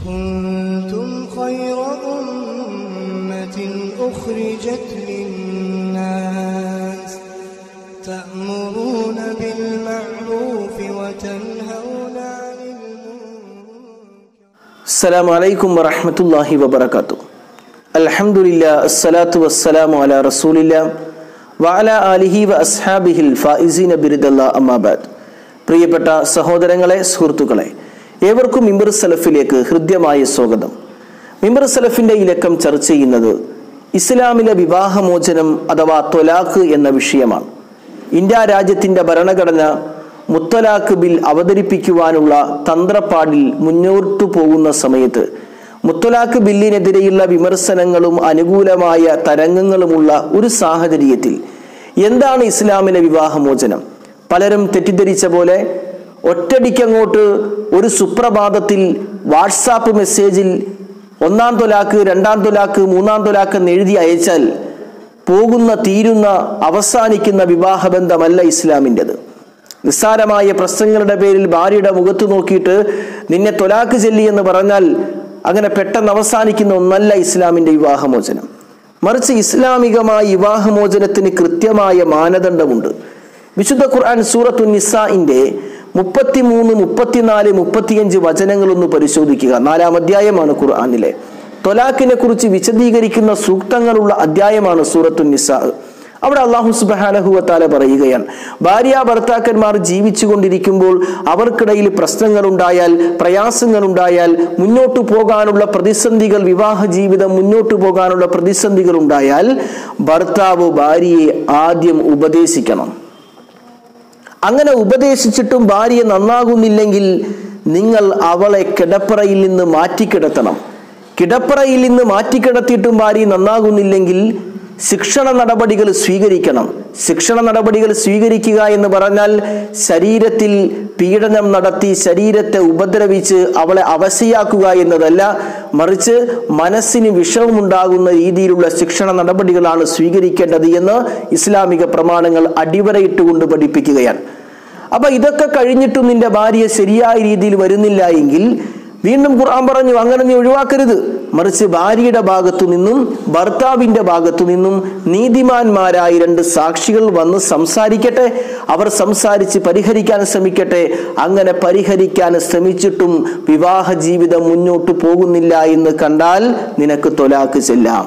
كنتم خير أمة أخرجت للناس تأمرون بالمعروف وتنهون عن المنكر السلام عليكم ورحمة الله وبركاته الحمد لله الصلاة والسلام على رسول الله وعلى آله وأصحابه الفائزين برد الله أما بعد പ്രിയപ്പെട്ട സഹോദരങ്ങളെ സുഹൃത്തുക്കളെ ഏവർക്കും മിമ്പർ സലഫിലേക്ക് ഹൃദ്യമായ സ്വാഗതം മിമ്പർ സലഫിന്റെ ഈ ലക്കം ചർച്ച ചെയ്യുന്നത് ഇസ്ലാമിലെ വിവാഹമോചനം അഥവാ ത്വലാഖ് എന്ന വിഷയമാണ് ഇന്ത്യ രാജ്യത്തിന്റെ ഭരണഘടന മുത്തലാഖ് ബിൽ അവതരിപ്പിക്കുവാനുള്ള തന്ത്രപ്പാടിൽ മുന്നോട്ടു പോകുന്ന സമയത്ത് മുത്തലാഖ് ബില്ലിനെതിരെയുള്ള വിമർശനങ്ങളും അനുകൂലമായ തരംഗങ്ങളുമുള്ള ഒരു സാഹചര്യത്തിൽ എന്താണ് ഇസ്ലാമിലെ വിവാഹമോചനം പലരും തെറ്റിദ്ധരിച്ച പോലെ ഒറ്റടിക്കങ്ങോട്ട് ഒരു സുപ്രഭാതത്തിൽ വാട്സാപ്പ് മെസ്സേജിൽ ഒന്നാം തൊലാക്ക് രണ്ടാം തൊലാക്ക് മൂന്നാം തൊലാക്ക് എന്ന് എഴുതി അയച്ചാൽ പോകുന്ന തീരുന്ന അവസാനിക്കുന്ന വിവാഹബന്ധമല്ല ഇസ്ലാമിൻ്റെത് നിസ്സാരമായ പ്രശ്നങ്ങളുടെ പേരിൽ ഭാര്യയുടെ മുഖത്ത് നോക്കിയിട്ട് നിന്നെ തൊലാക്ക് ചെല്ലി എന്ന് പറഞ്ഞാൽ അങ്ങനെ പെട്ടെന്ന് അവസാനിക്കുന്ന ഒന്നല്ല ഇസ്ലാമിന്റെ വിവാഹമോചനം മറിച്ച് ഇസ്ലാമികമായ വിവാഹമോചനത്തിന് കൃത്യമായ മാനദണ്ഡമുണ്ട് വിശുദ്ധ ഖുർആൻ സൂറത്തു നിസാഇന്റെ മുപ്പത്തിമൂന്ന് മുപ്പത്തിനാല് മുപ്പത്തിയഞ്ച് വചനങ്ങളൊന്ന് പരിശോധിക്കുക നാലാം അധ്യായമാണ് ഖുർആനിലെ തൊലാഖിനെ കുറിച്ച് വിശദീകരിക്കുന്ന സൂക്തങ്ങളുള്ള അധ്യായമാണ് സൂറത്തു നിസാ അവിടെ അള്ളാഹു സുബാനഹുവത്താല പറയുകയാണ് ഭാര്യ ഭർത്താക്കന്മാർ ജീവിച്ചു കൊണ്ടിരിക്കുമ്പോൾ അവർക്കിടയിൽ പ്രശ്നങ്ങളുണ്ടായാൽ പ്രയാസങ്ങളുണ്ടായാൽ മുന്നോട്ടു പോകാനുള്ള പ്രതിസന്ധികൾ വിവാഹ ജീവിതം മുന്നോട്ടു പോകാനുള്ള പ്രതിസന്ധികൾ ഉണ്ടായാൽ ഭർത്താവ് ഭാര്യയെ ആദ്യം ഉപദേശിക്കണം അങ്ങനെ ഉപദേശിച്ചിട്ടും ഭാര്യ നന്നാകുന്നില്ലെങ്കിൽ നിങ്ങൾ അവളെ കിടപ്പറയിൽ നിന്ന് മാറ്റിക്കിടത്തണം കിടപ്പറയിൽ നിന്ന് മാറ്റിക്കിടത്തിയിട്ടും ഭാര്യ നന്നാകുന്നില്ലെങ്കിൽ ശിക്ഷണ നടപടികൾ സ്വീകരിക്കണം ശിക്ഷണ നടപടികൾ സ്വീകരിക്കുക എന്ന് പറഞ്ഞാൽ ശരീരത്തിൽ പീഡനം നടത്തി ശരീരത്തെ ഉപദ്രവിച്ച് അവളെ അവശയാക്കുക എന്നതല്ല മറിച്ച് മനസ്സിന് വിഷമമുണ്ടാകുന്ന രീതിയിലുള്ള ശിക്ഷണ നടപടികളാണ് സ്വീകരിക്കേണ്ടത് എന്ന് ഇസ്ലാമിക പ്രമാണങ്ങൾ അടിവരയിട്ടുകൊണ്ട് പഠിപ്പിക്കുകയാണ് അപ്പൊ ഇതൊക്കെ കഴിഞ്ഞിട്ടും നിന്റെ ഭാര്യ ശരിയായ രീതിയിൽ വരുന്നില്ല എങ്കിൽ വീണ്ടും ഖുർആൻ പറഞ്ഞു അങ്ങനെ നീ ഒഴിവാക്കരുത് മറിച്ച് ഭാര്യയുടെ ഭാഗത്തു നിന്നും ഭർത്താവിന്റെ ഭാഗത്തു നിന്നും നീതിമാന്മാരായ രണ്ട് സാക്ഷികൾ വന്ന് സംസാരിക്കട്ടെ അവർ സംസാരിച്ച് പരിഹരിക്കാൻ ശ്രമിക്കട്ടെ അങ്ങനെ പരിഹരിക്കാൻ ശ്രമിച്ചിട്ടും വിവാഹ ജീവിതം മുന്നോട്ട് പോകുന്നില്ല എന്ന് കണ്ടാൽ നിനക്ക് തൊലാക്ക് ചെല്ലാം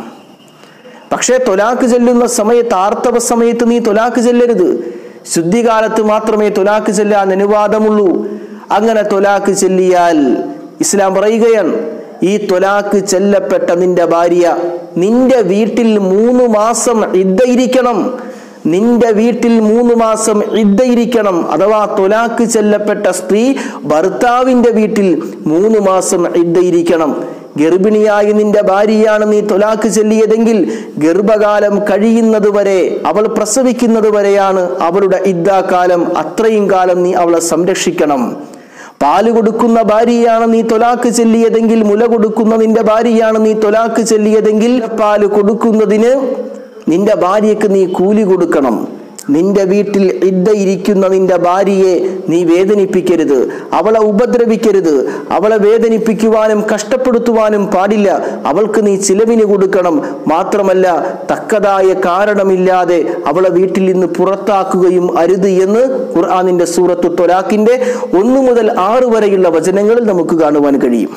പക്ഷേ തൊലാക്ക് ചെല്ലുന്ന സമയത്ത് ആർത്തവ സമയത്ത് നീ തൊലാക്ക് ചെല്ലരുത് ശുദ്ധികാലത്ത് മാത്രമേ തൊലാക്ക് ചെല്ലാൻ അനുവാദമുള്ളൂ അങ്ങനെ തൊലാക്ക് ചെല്ലിയാൽ ഇസ്ലാം പറയുകയാണ് ഈ തൊലാക്ക് ചെല്ലപ്പെട്ട നിന്റെ ഭാര്യ നിന്റെ വീട്ടിൽ മൂന്ന് മാസം ഇద్దയിരിക്കണം നിന്റെ വീട്ടിൽ മൂന്ന് മാസം ഇద్దയിരിക്കണം അഥവാ തൊലാക്ക് ചെല്ലപ്പെട്ട സ്ത്രീ ഭർത്താവിന്റെ വീട്ടിൽ മൂന്ന് മാസം ഇద్దയിരിക്കണം ഗർഭിണിയായി നിന്റെ ഭാര്യയാണ് നീ തൊലാക്ക് ചെല്ലിയതെങ്കിൽ ഗർഭകാലം കഴിയുന്നത് വരെ അവൾ പ്രസവിക്കുന്നത് വരെയാണ് അവളുടെ ഇദ്ദാകാലം അത്രയും കാലം നീ അവളെ സംരക്ഷിക്കണം പാല് കൊടുക്കുന്ന ഭാര്യയാണ് നീ തൊലാക്ക് ചെല്ലിയതെങ്കിൽ മുല കൊടുക്കുന്ന നിന്റെ ഭാര്യയാണ് നീ തൊലാക്ക് ചെല്ലിയതെങ്കിൽ പാല് കൊടുക്കുന്നതിന് നിന്റെ ഭാര്യക്ക് നീ കൂലി കൊടുക്കണം നിന്റെ വീട്ടിൽ ഇദ്ദ ഇരിക്കുന്ന നിന്റെ ഭാര്യയെ നീ വേദനിപ്പിക്കരുത് അവളെ ഉപദ്രവിക്കരുത് അവളെ വേദനിപ്പിക്കുവാനും കഷ്ടപ്പെടുത്തുവാനും പാടില്ല അവൾക്ക് നീ ചിലവിന് കൊടുക്കണം മാത്രമല്ല തക്കതായ കാരണമില്ലാതെ അവളെ വീട്ടിൽ നിന്ന് പുറത്താക്കുകയും അരുത് എന്ന് ഖുർആാനിന്റെ സൂറത്തു തൊലാഖിന്റെ ഒന്നു മുതൽ ആറ് വരെയുള്ള വചനങ്ങളിൽ നമുക്ക് കാണുവാൻ കഴിയും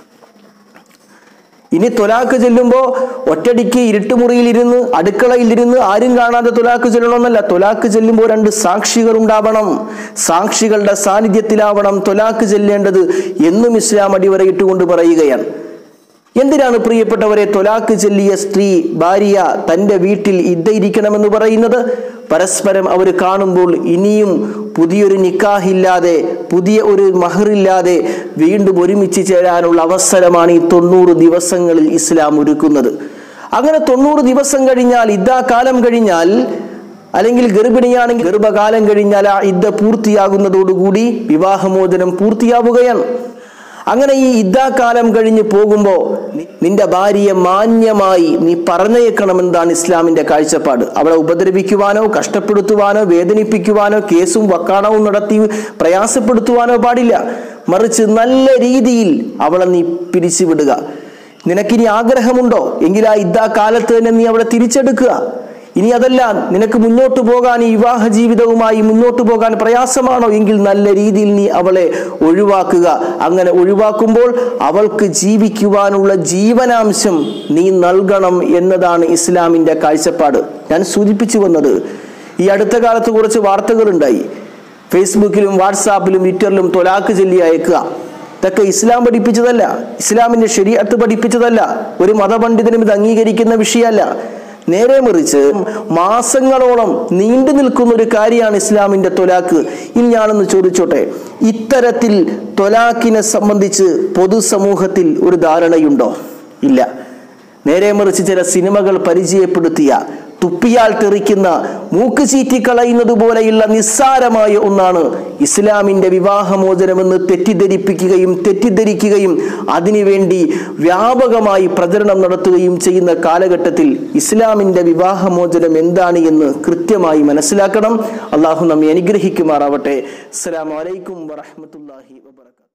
ഇനി തൊലാക്ക് ചെല്ലുമ്പോ ഒറ്റടിക്ക് ഇരുട്ടുമുറിയിൽ ഇരുന്ന് അടുക്കളയിൽ ഇരുന്ന് ആരും കാണാതെ തൊലാക്ക് ചെല്ലണമെന്നല്ല തൊലാക്ക് ചെല്ലുമ്പോൾ രണ്ട് സാക്ഷികൾ ഉണ്ടാവണം സാക്ഷികളുടെ സാന്നിധ്യത്തിലാവണം തൊലാക്ക് ചെല്ലേണ്ടത് എന്നും ഇസ്ലാം അടിവരയിട്ടുകൊണ്ട് പറയുകയാണ് എന്തിനാണ് പ്രിയപ്പെട്ടവരെ തൊലാക്ക് ചെല്ലിയ സ്ത്രീ ഭാര്യ തൻ്റെ വീട്ടിൽ ഇద్దയിരിക്കണമെന്ന് പറയുന്നത് പരസ്പരം അവർ കാണുമ്പോൾ ഇനിയും പുതിയൊരു നിക്കാഹില്ലാതെ പുതിയ ഒരു മഹറില്ലാതെ വീണ്ടും ഒരുമിച്ച് ചേരാനുള്ള അവസരമാണ് ഈ തൊണ്ണൂറ് ദിവസങ്ങളിൽ ഇസ്ലാം ഒരുക്കുന്നത് അങ്ങനെ തൊണ്ണൂറ് ദിവസം കഴിഞ്ഞാൽ ഇദ്ദാ കാലം കഴിഞ്ഞാൽ അല്ലെങ്കിൽ ഗർഭിണിയാണെങ്കിൽ ഗർഭകാലം കഴിഞ്ഞാൽ ആ ഇദ്ദ പൂർത്തിയാകുന്നതോടുകൂടി വിവാഹമോചനം പൂർത്തിയാവുകയാണ് അങ്ങനെ ഈ ഇദ്ദാകാലം കഴിഞ്ഞ് പോകുമ്പോൾ നിന്റെ ഭാര്യയെ മാന്യമായി നീ പറഞ്ഞേക്കണമെന്നാണ് ഇസ്ലാമിന്റെ കാഴ്ചപ്പാട് അവളെ ഉപദ്രവിക്കുവാനോ കഷ്ടപ്പെടുത്തുവാനോ വേദനിപ്പിക്കുവാനോ കേസും വക്കാണവും നടത്തി പ്രയാസപ്പെടുത്തുവാനോ പാടില്ല മറിച്ച് നല്ല രീതിയിൽ അവളെ നീ പിരിച്ചുവിടുക നിനക്കിനി ആഗ്രഹമുണ്ടോ എങ്കിൽ ആ ഇദ്ദാ കാലത്ത് തന്നെ നീ അവളെ തിരിച്ചെടുക്കുക ഇനി അതല്ല നിനക്ക് മുന്നോട്ട് പോകാൻ ഈ വിവാഹ ജീവിതവുമായി മുന്നോട്ട് പോകാൻ പ്രയാസമാണോ എങ്കിൽ നല്ല രീതിയിൽ നീ അവളെ ഒഴിവാക്കുക അങ്ങനെ ഒഴിവാക്കുമ്പോൾ അവൾക്ക് ജീവിക്കുവാനുള്ള ജീവനാംശം നീ നൽകണം എന്നതാണ് ഇസ്ലാമിന്റെ കാഴ്ചപ്പാട് ഞാൻ സൂചിപ്പിച്ചു വന്നത് ഈ അടുത്ത കാലത്ത് കുറച്ച് വാർത്തകളുണ്ടായി ഫേസ്ബുക്കിലും വാട്സാപ്പിലും ട്വിറ്ററിലും തൊലാക്ക് ചൊല്ലി അയക്കുക ഇതൊക്കെ ഇസ്ലാം പഠിപ്പിച്ചതല്ല ഇസ്ലാമിന്റെ ശരീഅത്ത് പഠിപ്പിച്ചതല്ല ഒരു മതപണ്ഡിതനും ഇത് അംഗീകരിക്കുന്ന വിഷയമല്ല നേരെ മറിച്ച് മാസങ്ങളോളം നീണ്ടു നിൽക്കുന്ന ഒരു കാര്യമാണ് ഇസ്ലാമിന്റെ തൊലാക്ക് ഇനി ഞാനൊന്ന് ചോദിച്ചോട്ടെ ഇത്തരത്തിൽ തൊലാക്കിനെ സംബന്ധിച്ച് പൊതുസമൂഹത്തിൽ ഒരു ധാരണയുണ്ടോ ഇല്ല നേരെ മറിച്ച് ചില സിനിമകൾ പരിചയപ്പെടുത്തിയ തുപ്പിയാൽ തെറിക്കുന്ന മൂക്ക് ചീറ്റിക്കളയുന്നത് പോലെയുള്ള നിസ്സാരമായ ഒന്നാണ് ഇസ്ലാമിന്റെ വിവാഹമോചനമെന്ന് തെറ്റിദ്ധരിപ്പിക്കുകയും തെറ്റിദ്ധരിക്കുകയും അതിനുവേണ്ടി വ്യാപകമായി പ്രചരണം നടത്തുകയും ചെയ്യുന്ന കാലഘട്ടത്തിൽ ഇസ്ലാമിന്റെ വിവാഹമോചനം എന്താണ് എന്ന് കൃത്യമായി മനസ്സിലാക്കണം അള്ളാഹു നമ്മെ അനുഗ്രഹിക്കുമാറാവട്ടെ അസ്സലാമു അലൈക്കും വറഹ്മത്തുള്ളാഹി വബറകാതുഹു